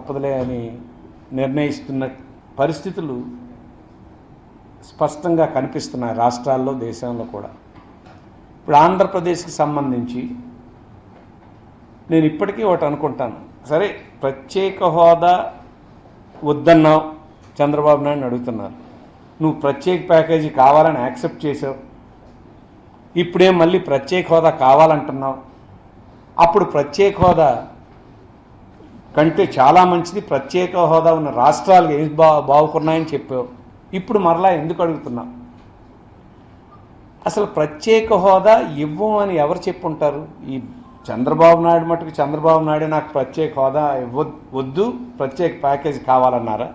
తప్పదులే అని నిర్ణయిస్తున్న పరిస్థితులు స్పష్టంగా కనిపిస్తున్నాయి రాష్ట్రాల్లో దేశంలో కూడా ఇప్పుడు ఆంధ్రప్రదేశ్కి సంబంధించి నేను ఇప్పటికీ ఒకటి అనుకుంటాను సరే ప్రత్యేక హోదా వద్దన్నావు చంద్రబాబు నాయుడు అడుగుతున్నారు నువ్వు ప్రత్యేక ప్యాకేజీ కావాలని యాక్సెప్ట్ చేసావు ఇప్పుడేం మళ్ళీ ప్రత్యేక హోదా కావాలంటున్నావు అప్పుడు ప్రత్యేక హోదా కంటే చాలా మంచిది ప్రత్యేక హోదా ఉన్న రాష్ట్రాలు ఏం బా బాగుకున్నాయని చెప్పావు ఇప్పుడు మరలా ఎందుకు అడుగుతున్నావు అసలు ప్రత్యేక హోదా ఇవ్వం అని ఎవరు చెప్పుంటారు ఈ చంద్రబాబు నాయుడు మటుకు చంద్రబాబు నాయుడు నాకు ప్రత్యేక హోదా ఇవ్వ వద్దు ప్రత్యేక ప్యాకేజ్ కావాలన్నారా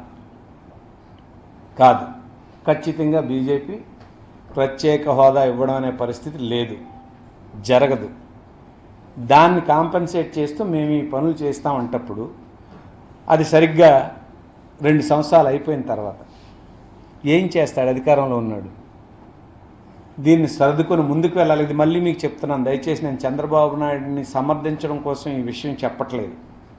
కాదు ఖచ్చితంగా బీజేపీ ప్రత్యేక హోదా ఇవ్వడం అనే పరిస్థితి లేదు జరగదు దాన్ని కాంపెన్సేట్ చేస్తూ మేము ఈ పనులు చేస్తామంటప్పుడు అది సరిగ్గా రెండు సంవత్సరాలు అయిపోయిన తర్వాత ఏం చేస్తాడు అధికారంలో ఉన్నాడు దీన్ని సర్దుకొని ముందుకు వెళ్ళాలి ఇది మళ్ళీ మీకు చెప్తున్నాను దయచేసి నేను చంద్రబాబు నాయుడిని సమర్థించడం కోసం ఈ విషయం చెప్పట్లేదు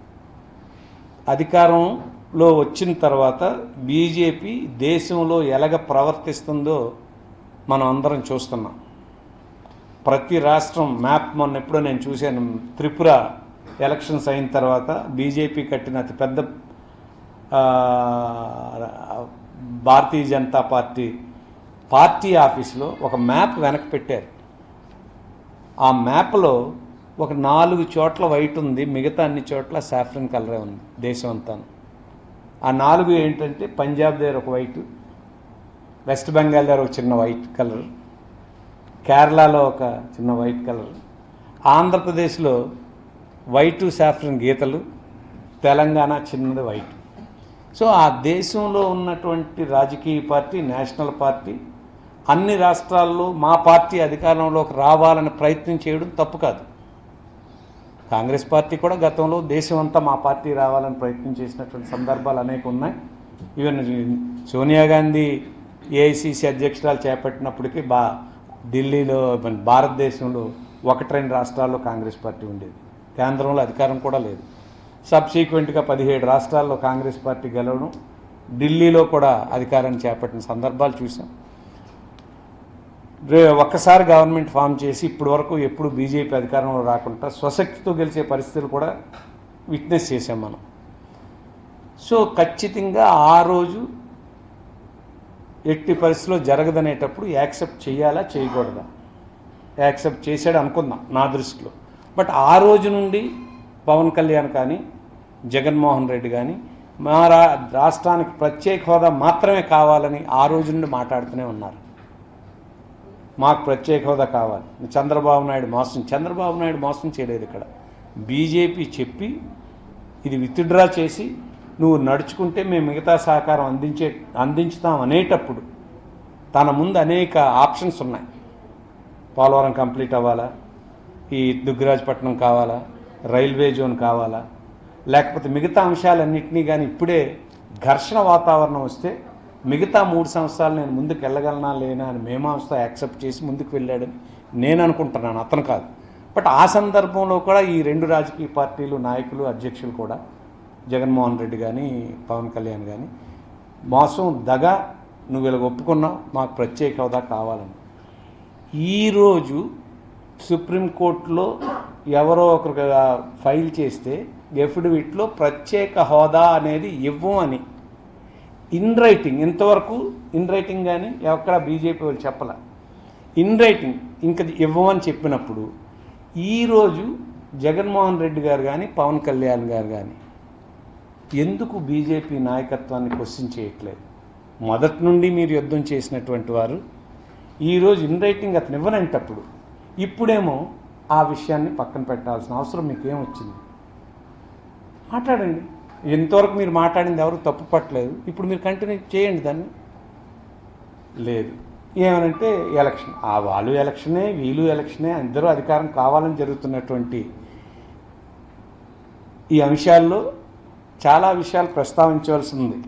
అధికారంలో వచ్చిన తర్వాత బీజేపీ దేశంలో ఎలాగ ప్రవర్తిస్తుందో మనం అందరం చూస్తున్నాం ప్రతి రాష్ట్రం మ్యాప్ మొన్న ఎప్పుడో నేను చూశాను త్రిపుర ఎలక్షన్స్ అయిన తర్వాత బీజేపీ కట్టిన అతిపెద్ద ఆ, భారతీయ జనతా పార్టీ పార్టీ ఆఫీస్లో ఒక మ్యాప్ వెనక్కి పెట్టారు ఆ మ్యాప్లో ఒక నాలుగు చోట్ల వైట్ ఉంది మిగతా అన్ని చోట్ల సాఫ్రన్ కలరే ఉంది దేశం అంతా ఆ నాలుగు ఏంటంటే పంజాబ్ దగ్గర ఒక వైట్ వెస్ట్ బెంగాల్ దగ్గర ఒక చిన్న వైట్ కలర్ కేరళలో ఒక చిన్న వైట్ కలర్ ఆంధ్రప్రదేశ్లో వైటు సాఫ్రన్ గీతలు తెలంగాణ చిన్నది వైట్ సో ఆ దేశంలో ఉన్నటువంటి రాజకీయ పార్టీ నేషనల్ పార్టీ అన్ని రాష్ట్రాల్లో మా పార్టీ అధికారంలోకి రావాలని ప్రయత్నం చేయడం తప్పు కాదు కాంగ్రెస్ పార్టీ కూడా గతంలో దేశం అంతా మా పార్టీ రావాలని ప్రయత్నం చేసినటువంటి సందర్భాలు అనేక ఉన్నాయి ఈవెన్ సోనియా గాంధీ ఏఐసిసి అధ్యక్షురాలు చేపట్టినప్పటికీ బా ఢిల్లీలో మన భారతదేశంలో ఒకటి రెండు రాష్ట్రాల్లో కాంగ్రెస్ పార్టీ ఉండేది కేంద్రంలో అధికారం కూడా లేదు సబ్సీక్వెంట్గా పదిహేడు రాష్ట్రాల్లో కాంగ్రెస్ పార్టీ గెలవడం ఢిల్లీలో కూడా అధికారాన్ని చేపట్టిన సందర్భాలు చూసాం రే ఒక్కసారి గవర్నమెంట్ ఫామ్ చేసి ఇప్పటి వరకు ఎప్పుడు బీజేపీ అధికారంలో రాకుండా స్వశక్తితో గెలిచే పరిస్థితులు కూడా విట్నెస్ చేసాం మనం సో ఖచ్చితంగా ఆ రోజు ఎట్టి పరిస్థితిలో జరగదనేటప్పుడు యాక్సెప్ట్ చేయాలా చేయకూడదా యాక్సెప్ట్ చేశాడు అనుకుందాం నా దృష్టిలో బట్ ఆ రోజు నుండి పవన్ కళ్యాణ్ కానీ జగన్మోహన్ రెడ్డి కానీ మా రా రాష్ట్రానికి ప్రత్యేక హోదా మాత్రమే కావాలని ఆ రోజు నుండి మాట్లాడుతూనే ఉన్నారు మాకు ప్రత్యేక హోదా కావాలి చంద్రబాబు నాయుడు మోసం చంద్రబాబు నాయుడు మోసం చేయలేదు ఇక్కడ బీజేపీ చెప్పి ఇది విత్డ్రా చేసి నువ్వు నడుచుకుంటే మేము మిగతా సహకారం అందించే అందించుతాం అనేటప్పుడు తన ముందు అనేక ఆప్షన్స్ ఉన్నాయి పోలవరం కంప్లీట్ అవ్వాలా ఈ దుగ్గరాజపట్నం కావాలా రైల్వే జోన్ కావాలా లేకపోతే మిగతా అంశాలన్నింటినీ కానీ ఇప్పుడే ఘర్షణ వాతావరణం వస్తే మిగతా మూడు సంవత్సరాలు నేను ముందుకు వెళ్ళగలనా లేనా అని మేమాంసతో యాక్సెప్ట్ చేసి ముందుకు వెళ్ళాడని నేను అనుకుంటున్నాను అతను కాదు బట్ ఆ సందర్భంలో కూడా ఈ రెండు రాజకీయ పార్టీలు నాయకులు అధ్యక్షులు కూడా జగన్మోహన్ రెడ్డి కానీ పవన్ కళ్యాణ్ కానీ మోసం దగ నువ్వు ఇలా ఒప్పుకున్నావు మాకు ప్రత్యేక హోదా కావాలని ఈరోజు సుప్రీంకోర్టులో ఎవరో ఒకరు ఫైల్ చేస్తే ఎఫిడవిట్లో ప్రత్యేక హోదా అనేది ఇవ్వం అని ఇన్ రైటింగ్ ఇంతవరకు ఇన్ రైటింగ్ కానీ ఎక్కడ బీజేపీ వాళ్ళు చెప్పలే ఇన్ రైటింగ్ ఇంకా ఇవ్వమని చెప్పినప్పుడు ఈరోజు జగన్మోహన్ రెడ్డి గారు కానీ పవన్ కళ్యాణ్ గారు కానీ ఎందుకు బీజేపీ నాయకత్వాన్ని క్వశ్చన్ చేయట్లేదు మొదటి నుండి మీరు యుద్ధం చేసినటువంటి వారు ఈరోజు ఇన్ రైటింగ్ అతను ఇవ్వనంటప్పుడు ఇప్పుడేమో ఆ విషయాన్ని పక్కన పెట్టాల్సిన అవసరం మీకేం వచ్చింది మాట్లాడండి ఎంతవరకు మీరు మాట్లాడింది ఎవరు తప్పు పట్టలేదు ఇప్పుడు మీరు కంటిన్యూ చేయండి దాన్ని లేదు ఏమనంటే ఎలక్షన్ ఆ వాళ్ళు ఎలక్షనే వీళ్ళు ఎలక్షనే అందరూ అధికారం కావాలని జరుగుతున్నటువంటి ఈ అంశాల్లో చాలా విషయాలు ప్రస్తావించవలసి ఉంది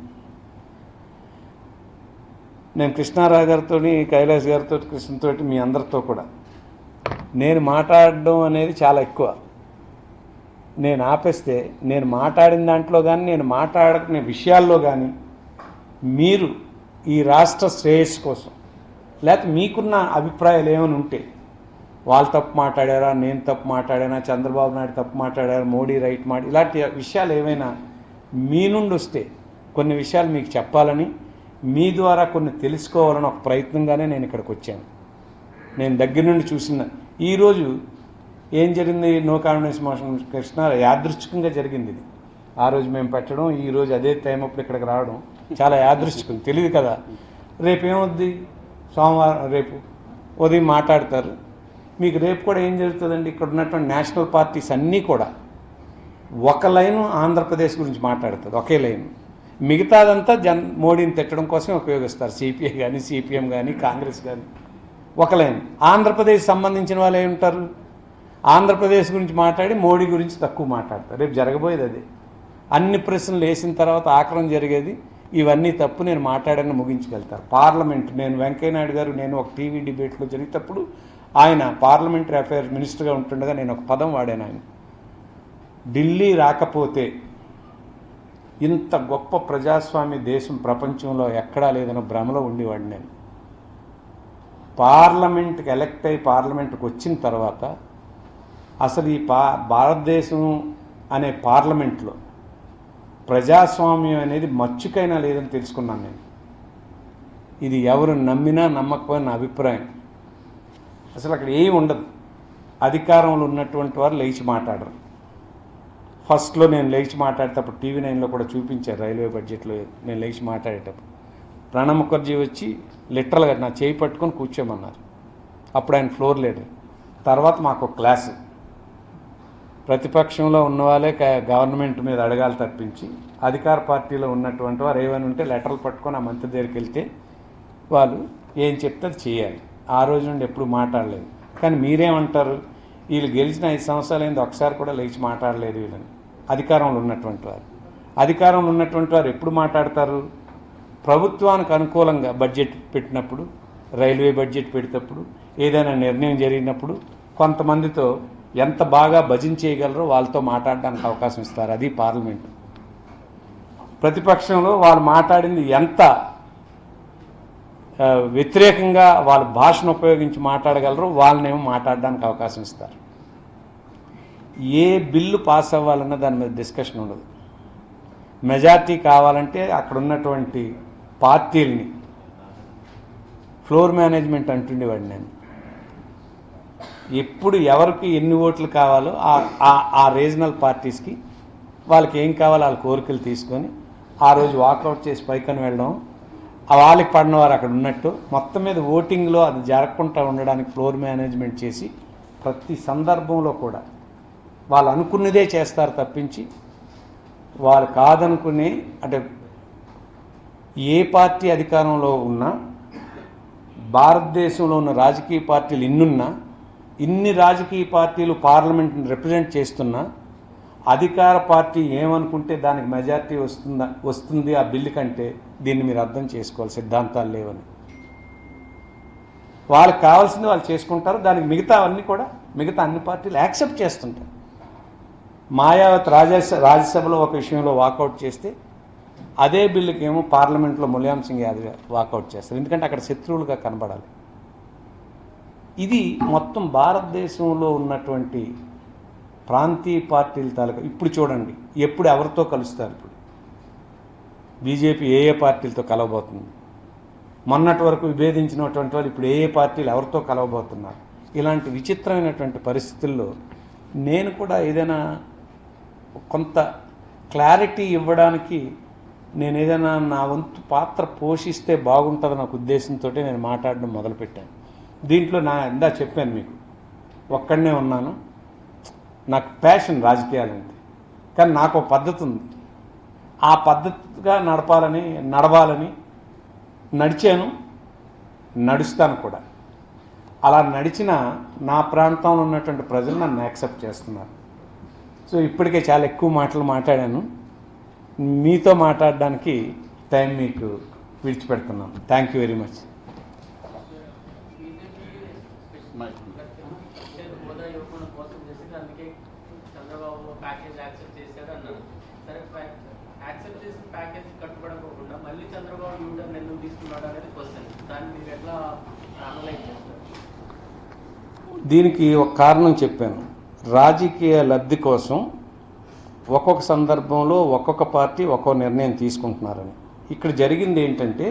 నేను కృష్ణారావు గారితో కైలాస్ గారితో కృష్ణతో మీ అందరితో కూడా నేను మాట్లాడడం అనేది చాలా ఎక్కువ నేను ఆపేస్తే నేను మాట్లాడిన దాంట్లో కానీ నేను మాట్లాడుకునే విషయాల్లో కానీ మీరు ఈ రాష్ట్ర శ్రేయస్సు కోసం లేకపోతే మీకున్న అభిప్రాయాలు ఏమైనా ఉంటే వాళ్ళు తప్పు మాట్లాడారా నేను తప్పు మాట్లాడానా చంద్రబాబు నాయుడు తప్పు మాట్లాడారా మోడీ రైట్ మాడి ఇలాంటి విషయాలు ఏమైనా మీ నుండి వస్తే కొన్ని విషయాలు మీకు చెప్పాలని మీ ద్వారా కొన్ని తెలుసుకోవాలని ఒక ప్రయత్నంగానే నేను ఇక్కడికి వచ్చాను నేను దగ్గర నుండి చూసిన ఈరోజు ఏం జరిగింది నో కాన్ఫిడెన్స్ మోషన్ కృష్ణ యాదృచ్ఛికంగా జరిగింది ఇది ఆ రోజు మేము పెట్టడం ఈ రోజు అదే టైం అప్పుడు ఇక్కడికి రావడం చాలా యాదృచ్ఛికం తెలియదు కదా రేపు ఏమవుద్ది సోమవారం రేపు ఉదయం మాట్లాడతారు మీకు రేపు కూడా ఏం జరుగుతుందండి ఇక్కడ ఉన్నటువంటి నేషనల్ పార్టీస్ అన్నీ కూడా ఒక లైను ఆంధ్రప్రదేశ్ గురించి మాట్లాడుతుంది ఒకే లైన్ మిగతాదంతా జన్ మోడీని తిట్టడం కోసం ఉపయోగిస్తారు సిపిఐ కానీ సిపిఎం కానీ కాంగ్రెస్ కానీ ఒక లైన్ ఆంధ్రప్రదేశ్ సంబంధించిన వాళ్ళు ఏముంటారు ఆంధ్రప్రదేశ్ గురించి మాట్లాడి మోడీ గురించి తక్కువ మాట్లాడతారు రేపు జరగబోయేది అదే అన్ని ప్రశ్నలు వేసిన తర్వాత ఆక్రమణ జరిగేది ఇవన్నీ తప్పు నేను మాట్లాడని ముగించుకెళ్తారు పార్లమెంట్ నేను వెంకయ్యనాయుడు గారు నేను ఒక టీవీ డిబేట్లో జరిగేటప్పుడు ఆయన పార్లమెంటరీ అఫైర్స్ మినిస్టర్గా ఉంటుండగా నేను ఒక పదం వాడాను ఆయన ఢిల్లీ రాకపోతే ఇంత గొప్ప ప్రజాస్వామ్య దేశం ప్రపంచంలో ఎక్కడా లేదన్న భ్రమలో ఉండేవాడిని నేను పార్లమెంట్కి ఎలక్ట్ అయి పార్లమెంట్కి వచ్చిన తర్వాత అసలు ఈ పా భారతదేశం అనే పార్లమెంట్లో ప్రజాస్వామ్యం అనేది మచ్చుకైనా లేదని తెలుసుకున్నాను నేను ఇది ఎవరు నమ్మినా నమ్మకపోయినా నా అభిప్రాయం అసలు అక్కడ ఏమి ఉండదు అధికారంలో ఉన్నటువంటి వారు లేచి మాట్లాడరు ఫస్ట్లో నేను లేచి మాట్లాడేటప్పుడు టీవీ నైన్లో కూడా చూపించారు రైల్వే బడ్జెట్లో నేను లేచి మాట్లాడేటప్పుడు ప్రణబ్ ముఖర్జీ వచ్చి లిటరల్గా నా చేయి పట్టుకొని కూర్చోమన్నారు అప్పుడు ఆయన ఫ్లోర్ లీడర్ తర్వాత మాకు ఒక క్లాసు ప్రతిపక్షంలో ఉన్న వాళ్ళే క- గవర్నమెంట్ మీద అడగాలి తప్పించి అధికార పార్టీలో ఉన్నటువంటి వారు ఏమైనా ఉంటే లెటర్లు పట్టుకొని ఆ మంత్రి దగ్గరికి వెళ్తే వాళ్ళు ఏం చెప్తే అది చేయాలి ఆ రోజు నుండి ఎప్పుడు మాట్లాడలేదు కానీ మీరేమంటారు వీళ్ళు గెలిచిన ఐదు సంవత్సరాలు అయింది ఒకసారి కూడా లేచి మాట్లాడలేదు వీళ్ళని అధికారంలో ఉన్నటువంటి వారు అధికారంలో ఉన్నటువంటి వారు ఎప్పుడు మాట్లాడతారు ప్రభుత్వానికి అనుకూలంగా బడ్జెట్ పెట్టినప్పుడు రైల్వే బడ్జెట్ పెట్టేటప్పుడు ఏదైనా నిర్ణయం జరిగినప్పుడు కొంతమందితో ఎంత బాగా భజన చేయగలరో వాళ్ళతో మాట్లాడడానికి అవకాశం ఇస్తారు అది పార్లమెంట్ ప్రతిపక్షంలో వాళ్ళు మాట్లాడింది ఎంత ఆ, వ్యతిరేకంగా వాళ్ళ భాషను ఉపయోగించి మాట్లాడగలరో వాళ్ళనేమో మాట్లాడడానికి అవకాశం ఇస్తారు ఏ బిల్లు పాస్ అవ్వాలన్న దాని మీద డిస్కషన్ ఉండదు మెజార్టీ కావాలంటే అక్కడ ఉన్నటువంటి పార్టీల్ని ఫ్లోర్ మేనేజ్మెంట్ అంటుండేవాడిని నేను ఎప్పుడు ఎవరికి ఎన్ని ఓట్లు కావాలో ఆ- ఆ- ఆ రీజనల్ పార్టీస్కి వాళ్ళకి ఏం కావాలో వాళ్ళ కోరికలు తీసుకొని ఆ రోజు వాకౌట్ చేసి పైకని వెళ్ళడం ఆ వాళ్ళకి పడిన వారు అక్కడ ఉన్నట్టు మొత్తం మీద ఓటింగ్లో అది జరగకుండా ఉండడానికి ఫ్లోర్ మేనేజ్మెంట్ చేసి ప్రతి సందర్భంలో కూడా వాళ్ళు అనుకున్నదే చేస్తారు తప్పించి వారు కాదనుకునే అంటే ఏ పార్టీ అధికారంలో ఉన్నా భారతదేశంలో ఉన్న రాజకీయ పార్టీలు ఇన్నున్నా ఇన్ని రాజకీయ పార్టీలు పార్లమెంట్ని రిప్రజెంట్ చేస్తున్నా అధికార పార్టీ ఏమనుకుంటే దానికి మెజారిటీ వస్తుందా వస్తుంది ఆ బిల్లు కంటే దీన్ని మీరు అర్థం చేసుకోవాలి సిద్ధాంతాలు లేవని వాళ్ళకి కావాల్సింది వాళ్ళు చేసుకుంటారు దానికి మిగతా అన్నీ కూడా మిగతా అన్ని పార్టీలు యాక్సెప్ట్ చేస్తుంటారు మాయావతి రాజ్యస రాజ్యసభలో ఒక విషయంలో వాకౌట్ చేస్తే అదే బిల్లుకి ఏమో పార్లమెంట్లో ములాయం సింగ్ యాదవ్ గారు వాకౌట్ చేస్తారు ఎందుకంటే అక్కడ శత్రువులుగా కనబడాలి ఇది మొత్తం భారతదేశంలో ఉన్నటువంటి ప్రాంతీయ పార్టీల తాలూకా ఇప్పుడు చూడండి ఎప్పుడు ఎవరితో కలుస్తారు ఇప్పుడు బీజేపీ ఏ ఏ పార్టీలతో కలవబోతుంది మొన్నటి వరకు విభేదించినటువంటి వాళ్ళు ఇప్పుడు ఏ ఏ పార్టీలు ఎవరితో కలవబోతున్నారు ఇలాంటి విచిత్రమైనటువంటి పరిస్థితుల్లో నేను కూడా ఏదైనా కొంత క్లారిటీ ఇవ్వడానికి నేను ఏదైనా నా వంతు పాత్ర పోషిస్తే బాగుంటుంది నాకు ఉద్దేశంతో నేను మాట్లాడడం మొదలుపెట్టాను దీంట్లో నా ఇందా చెప్పాను మీకు ఒక్కడనే ఉన్నాను నాకు ప్యాషన్ రాజకీయాలు అంటే కానీ నాకు ఒక పద్ధతి ఉంది ఆ పద్ధతిగా నడపాలని నడవాలని నడిచాను నడుస్తాను కూడా అలా నడిచిన నా ప్రాంతంలో ఉన్నటువంటి ప్రజలు నన్ను యాక్సెప్ట్ చేస్తున్నారు సో ఇప్పటికే చాలా ఎక్కువ మాటలు మాట్లాడాను మీతో మాట్లాడడానికి టైం మీకు విడిచిపెడుతున్నాను thank you very much special హోదా ఇవ్వకుండా మోసం చేసింది అందుకే చంద్రబాబు ప్యాకేజ్ ప్యాకేజ్ కట్టుబడకుండా మళ్ళీ చంద్రబాబు యూటర్న్ ఎందుకు తీసుకున్నాడు అనేది క్వశ్చన్ దాన్ని మీరు ఎట్లా అనలైజ్ చేస్తారు దీనికి ఒక కారణం చెప్పాను రాజకీయ లబ్ధి కోసం ఒక్కొక్క సందర్భంలో ఒక్కొక్క పార్టీ ఒక్కో నిర్ణయం తీసుకుంటున్నారని ఇక్కడ జరిగింది ఏంటంటే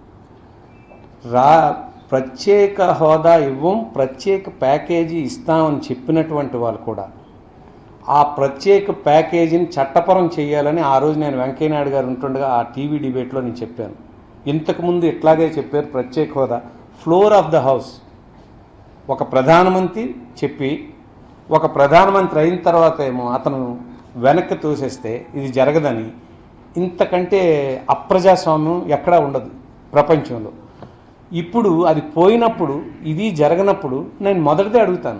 రా ప్రత్యేక హోదా ఇవ్వం ప్రత్యేక ప్యాకేజీ ఇస్తామని చెప్పినటువంటి వాళ్ళు కూడా ఆ ప్రత్యేక ప్యాకేజీని చట్టపరం చేయాలని ఆ రోజు నేను వెంకయ్యనాయుడు గారు ఉంటుండగా ఆ టీవీ డిబేట్లో నేను చెప్పాను ఇంతకుముందు ఇట్లాగే చెప్పారు ప్రత్యేక హోదా ఫ్లోర్ ఆఫ్ ద హౌస్ ఒక ప్రధానమంత్రి చెప్పి ఒక ప్రధానమంత్రి అయిన తర్వాత ఏమో అతను వెనక్కి తోసేస్తే ఇది జరగదని ఇంతకంటే అప్రజాస్వామ్యం ఎక్కడా ఉండదు ప్రపంచంలో ఇప్పుడు అది పోయినప్పుడు ఇది జరగనప్పుడు నేను మొదటిదే అడుగుతాను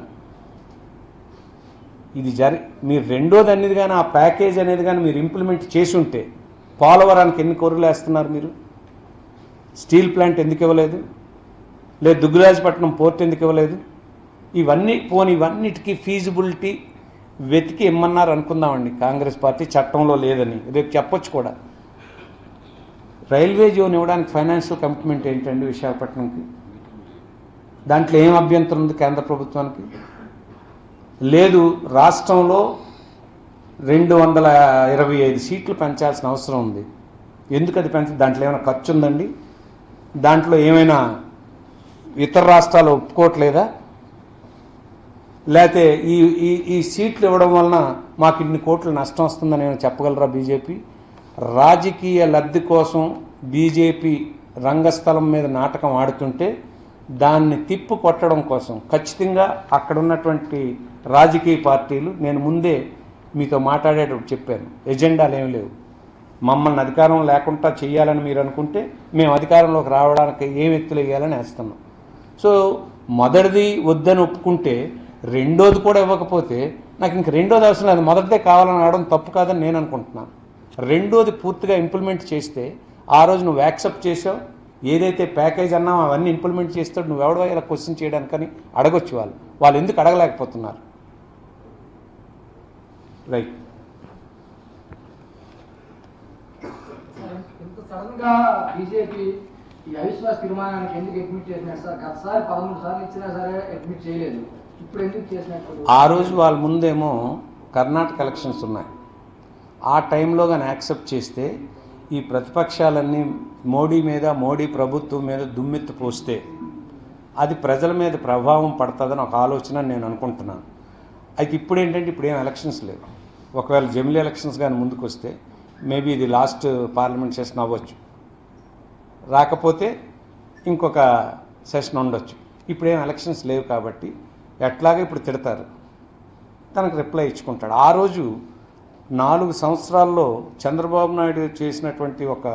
ఇది జరి మీరు రెండోది అనేది కానీ ఆ ప్యాకేజ్ అనేది కానీ మీరు ఇంప్లిమెంట్ చేసి ఉంటే పోలవరానికి ఎన్ని కొర్రలు వేస్తున్నారు మీరు స్టీల్ ప్లాంట్ ఎందుకు ఇవ్వలేదు లేదు దుగ్గురాజపట్నం పోర్ట్ ఎందుకు ఇవ్వలేదు ఇవన్నీ పోని ఇవన్నిటికీ ఫీజిబిలిటీ వెతికి ఇమ్మన్నారు అనుకుందామండి కాంగ్రెస్ పార్టీ చట్టంలో లేదని రేపు చెప్పొచ్చు కూడా రైల్వే జోన్ ఇవ్వడానికి ఫైనాన్షియల్ కమిట్మెంట్ ఏంటండి విశాఖపట్నంకి దాంట్లో ఏం అభ్యంతరం ఉంది కేంద్ర ప్రభుత్వానికి లేదు రాష్ట్రంలో రెండు వందల ఇరవై ఐదు సీట్లు పెంచాల్సిన అవసరం ఉంది ఎందుకు అది పెంచ దాంట్లో ఏమైనా ఖర్చు ఉందండి దాంట్లో ఏమైనా ఇతర రాష్ట్రాలు ఒప్పుకోవట్లేదా లేకపోతే ఈ ఈ ఈ సీట్లు ఇవ్వడం వలన మాకు ఇన్ని కోట్ల నష్టం వస్తుందని ఏమైనా చెప్పగలరా బీజేపీ రాజకీయ లబ్ధి కోసం బీజేపీ రంగస్థలం మీద నాటకం ఆడుతుంటే దాన్ని తిప్పు కొట్టడం కోసం ఖచ్చితంగా అక్కడ ఉన్నటువంటి రాజకీయ పార్టీలు నేను ముందే మీతో మాట్లాడేటప్పుడు చెప్పాను ఎజెండాలు ఏమి లేవు మమ్మల్ని అధికారం లేకుండా చేయాలని మీరు అనుకుంటే మేము అధికారంలోకి రావడానికి ఏం ఎత్తులు వేయాలని వేస్తున్నాం సో మొదటిది వద్దని ఒప్పుకుంటే రెండోది కూడా ఇవ్వకపోతే నాకు ఇంక రెండోది అవసరం లేదు మొదటిదే కావాలని అనడం తప్పు కాదని నేను అనుకుంటున్నాను రెండోది పూర్తిగా ఇంప్లిమెంట్ చేస్తే ఆ రోజు నువ్వు యాక్సెప్ట్ చేసావు ఏదైతే ప్యాకేజ్ అన్నావు అవన్నీ ఇంప్లిమెంట్ చేస్తాడు నువ్వు ఎవడో ఇలా క్వశ్చన్ చేయడానికని అడగొచ్చు వాళ్ళు వాళ్ళు ఎందుకు అడగలేకపోతున్నారు రైట్ ఇంత సడన్ గా బీజేపీ ఈ అవిశ్వాస తీర్మానానికి ఎందుకు అడ్మిట్ చేసినారు సార్ గతసారి పదమూడు సార్లు ఇచ్చినా సరే అడ్మిట్ చేయలేదు ఇప్పుడు ఎందుకు చేసినట్టు ఆ రోజు వాళ్ళ ముందేమో కర్ణాటక ఎలక్షన్స్ ఉన్నాయి ఆ టైంలో కానీ యాక్సెప్ట్ చేస్తే ఈ ప్రతిపక్షాలన్నీ మోడీ మీద మోడీ ప్రభుత్వం మీద దుమ్మెత్తి పోస్తే అది ప్రజల మీద ప్రభావం పడుతుందని ఒక ఆలోచన నేను అనుకుంటున్నాను అయితే ఇప్పుడు ఏంటంటే ఇప్పుడు ఏం ఎలక్షన్స్ లేవు ఒకవేళ జమిలీ ఎలక్షన్స్ కానీ ముందుకు వస్తే మేబీ ఇది లాస్ట్ పార్లమెంట్ సెషన్ అవ్వచ్చు రాకపోతే ఇంకొక సెషన్ ఉండొచ్చు ఇప్పుడు ఏం ఎలక్షన్స్ లేవు కాబట్టి ఎట్లాగో ఇప్పుడు తిడతారు తనకు రిప్లై ఇచ్చుకుంటాడు ఆ రోజు నాలుగు సంవత్సరాల్లో చంద్రబాబు నాయుడు చేసినటువంటి ఒక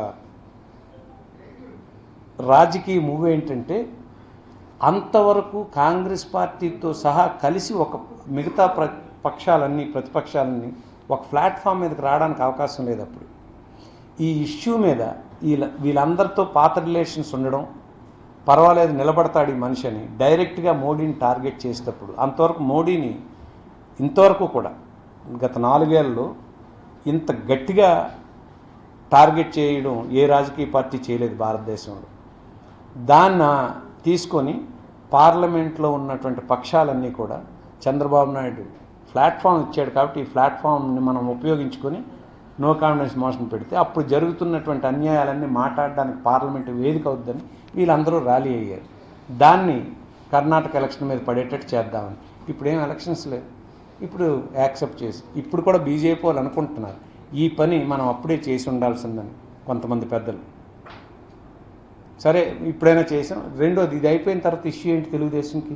రాజకీయ మూవ్ ఏంటంటే అంతవరకు కాంగ్రెస్ పార్టీతో సహా కలిసి ఒక మిగతా ప్ర పక్షాలన్నీ ప్రతిపక్షాలన్నీ ఒక ప్లాట్ఫామ్ మీదకి రావడానికి అవకాశం లేదు అప్పుడు ఈ ఇష్యూ మీద వీళ్ళ వీళ్ళందరితో పాత రిలేషన్స్ ఉండడం పర్వాలేదు నిలబడతాడు ఈ మనిషి అని డైరెక్ట్గా మోడీని టార్గెట్ చేసేటప్పుడు అంతవరకు మోడీని ఇంతవరకు కూడా గత నాలుగేళ్లలో ఇంత గట్టిగా టార్గెట్ చేయడం ఏ రాజకీయ పార్టీ చేయలేదు భారతదేశంలో దాన్న తీసుకొని పార్లమెంట్లో ఉన్నటువంటి పక్షాలన్నీ కూడా చంద్రబాబు నాయుడు ప్లాట్ఫామ్ ఇచ్చాడు కాబట్టి ఈ ప్లాట్ఫామ్ని మనం ఉపయోగించుకొని నో కాన్ఫిడెన్స్ మోషన్ పెడితే అప్పుడు జరుగుతున్నటువంటి అన్యాయాలన్నీ మాట్లాడడానికి పార్లమెంట్ వేదిక అవుద్దని వీళ్ళందరూ ర్యాలీ అయ్యారు దాన్ని కర్ణాటక ఎలక్షన్ మీద పడేటట్టు చేద్దామని ఇప్పుడు ఏం ఎలక్షన్స్ లేవు ఇప్పుడు యాక్సెప్ట్ చేసి ఇప్పుడు కూడా బీజేపీ వాళ్ళు అనుకుంటున్నారు ఈ పని మనం అప్పుడే చేసి ఉండాల్సిందని కొంతమంది పెద్దలు సరే ఇప్పుడైనా చేసాం రెండోది ఇది అయిపోయిన తర్వాత ఇష్యూ ఏంటి తెలుగుదేశంకి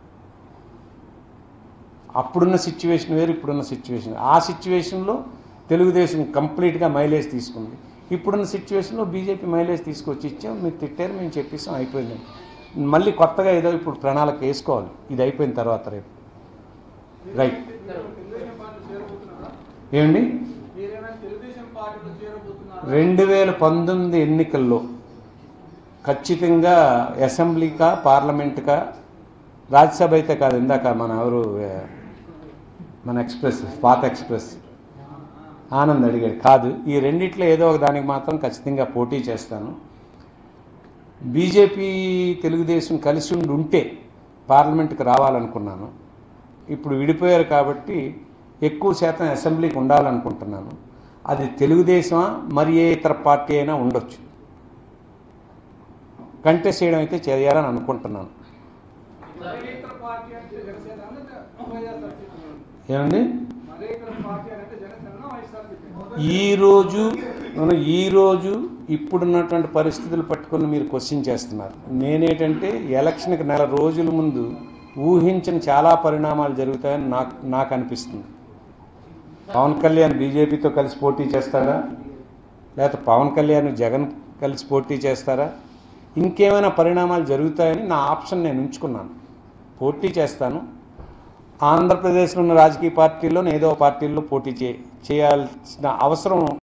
అప్పుడున్న సిచ్యువేషన్ వేరు ఇప్పుడున్న సిచ్యువేషన్ ఆ సిచ్యువేషన్లో తెలుగుదేశం కంప్లీట్గా మైలేజ్ తీసుకుంది ఇప్పుడున్న సిచ్యువేషన్లో బీజేపీ మైలేజ్ తీసుకొచ్చి ఇచ్చాం మీరు తిట్టారు మేము చెప్పేసాం అయిపోయింది మళ్ళీ కొత్తగా ఏదో ఇప్పుడు ప్రణాళిక వేసుకోవాలి ఇది అయిపోయిన తర్వాత రేపు రైట్ ఏమండి రెండు వేల పంతొమ్మిది ఎన్నికల్లో ఖచ్చితంగా అసెంబ్లీకా పార్లమెంట్కా రాజ్యసభ అయితే కాదు ఇందాక మన ఎవరు ఏ, మన ఎక్స్ప్రెస్ పాత ఎక్స్ప్రెస్ ఆనంద్ అడిగాడు కాదు ఈ రెండిట్లో ఏదో ఒక దానికి మాత్రం ఖచ్చితంగా పోటీ చేస్తాను బీజేపీ తెలుగుదేశం కలిసి ఉండి ఉంటే పార్లమెంట్కి రావాలనుకున్నాను ఇప్పుడు విడిపోయారు కాబట్టి ఎక్కువ శాతం అసెంబ్లీకి ఉండాలనుకుంటున్నాను అది తెలుగుదేశమా మరి ఏ ఇతర పార్టీ అయినా ఉండొచ్చు కంటెస్ట్ చేయడం అయితే చేయాలని అనుకుంటున్నాను మరే ఇతర పార్టీ అంటే జనసేన వైఎస్ఆర్సీపీ ఏమండి మరే ఇతర పార్టీ అంటే జనసేన వైఎస్ఆర్సీపీ ఈరోజు మనం ఈరోజు ఇప్పుడున్నటువంటి పరిస్థితులు పట్టుకొని మీరు క్వశ్చన్ చేస్తున్నారు నేనేంటంటే ఎలక్షన్కి నెల రోజుల ముందు ఊహించిన చాలా పరిణామాలు జరుగుతాయని నాకు నాకు అనిపిస్తుంది పవన్ కళ్యాణ్ బీజేపీతో కలిసి పోటీ చేస్తారా లేకపోతే పవన్ కళ్యాణ్ జగన్ కలిసి పోటీ చేస్తారా ఇంకేమైనా పరిణామాలు జరుగుతాయని నా ఆప్షన్ నేను ఉంచుకున్నాను పోటీ చేస్తాను ఆంధ్రప్రదేశ్లో ఉన్న రాజకీయ పార్టీల్లో ఏదో ఒక పార్టీల్లో పోటీ చే చేయాల్సిన అవసరం